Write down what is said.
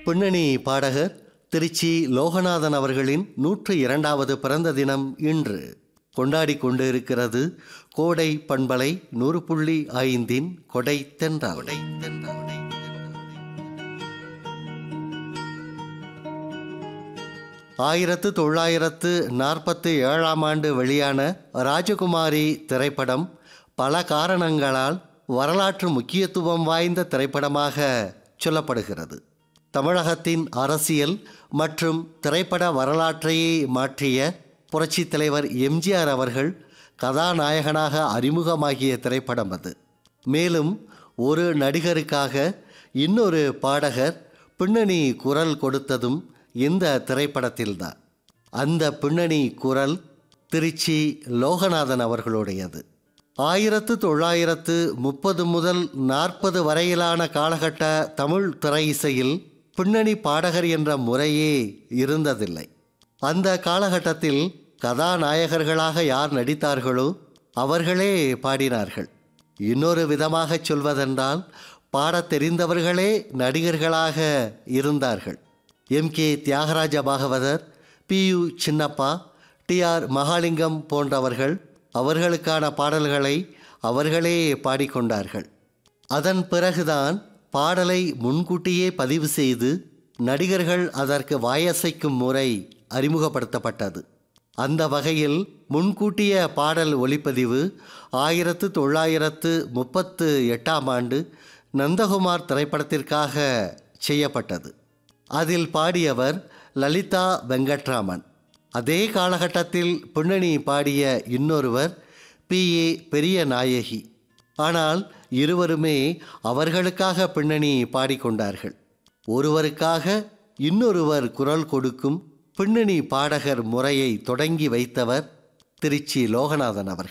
பின்னணி பாடகர் திருச்சி லோகநாதன் அவர்களின் நூற்று இரண்டாவது பிறந்த தினம் இன்று கொண்டாடி கொண்டு இருக்கிறது கோடை பண்பலை நூறு புள்ளி ஐந்தின் கொடை தென்றல் கொடை தென்றல் ஆயிரத்து தொள்ளாயிரத்து நாற்பத்தி ஏழாம் ஆண்டு வெளியான ராஜகுமாரி திரைப்படம் பல காரணங்களால் வரலாற்று முக்கியத்துவம் வாய்ந்த திரைப்படமாக சொல்லப்படுகிறது தமிழகத்தின் அரசியல் மற்றும் திரைப்பட வரலாற்றையே மாற்றிய புரட்சித் தலைவர் எம்ஜிஆர் அவர்கள் கதாநாயகனாக அறிமுகமாகிய திரைப்படம் அது மேலும் ஒரு நடிகருக்காக இன்னொரு பாடகர் பின்னணி குரல் கொடுத்ததும் இந்த திரைப்படத்தில்தான் அந்த பின்னணி குரல் திருச்சி லோகநாதன் அவர்களுடையது ஆயிரத்து தொள்ளாயிரத்து முப்பது முதல் நாற்பது வரையிலான காலகட்ட தமிழ் திரை இசையில் பின்னணி பாடகர் என்ற முறையே இருந்ததில்லை அந்த காலகட்டத்தில் கதாநாயகர்களாக யார் நடித்தார்களோ அவர்களே பாடினார்கள் இன்னொரு விதமாக சொல்வதென்றால் பாடத் தெரிந்தவர்களே நடிகர்களாக இருந்தார்கள் M K Thyagaraja Bhagavathar P U Chinnappa T R Mahalingam போன்றவர்கள் அவர்களுக்கான பாடல்களை அவர்களே பாடிக்கொண்டார்கள் அதன் பிறகுதான் பாடலை முன்கூட்டியே பதிவு செய்து நடிகர்கள் அதற்கு வாயசைக்கும் முறை அறிமுகப்படுத்தப்பட்டது அந்த வகையில் முன்கூட்டிய பாடல் ஒளிப்பதிவு ஆயிரத்து தொள்ளாயிரத்து முப்பத்து எட்டாம் ஆண்டு நந்தகுமார் திரைப்படத்திற்காக செய்யப்பட்டது அதில் பாடியவர் லலிதா வெங்கட்ராமன் அதே காலகட்டத்தில் பின்னணி பாடிய இன்னொருவர் பி ஏ பெரிய நாயகி ஆனால் இருவருமே அவர்களுக்காக பின்னணி பாடிக்கொண்டார்கள் ஒருவருக்காக இன்னொருவர் குரல் கொடுக்கும் பின்னணி பாடகர் முறையை தொடங்கி வைத்தவர் திருச்சி லோகநாதன் அவர்கள்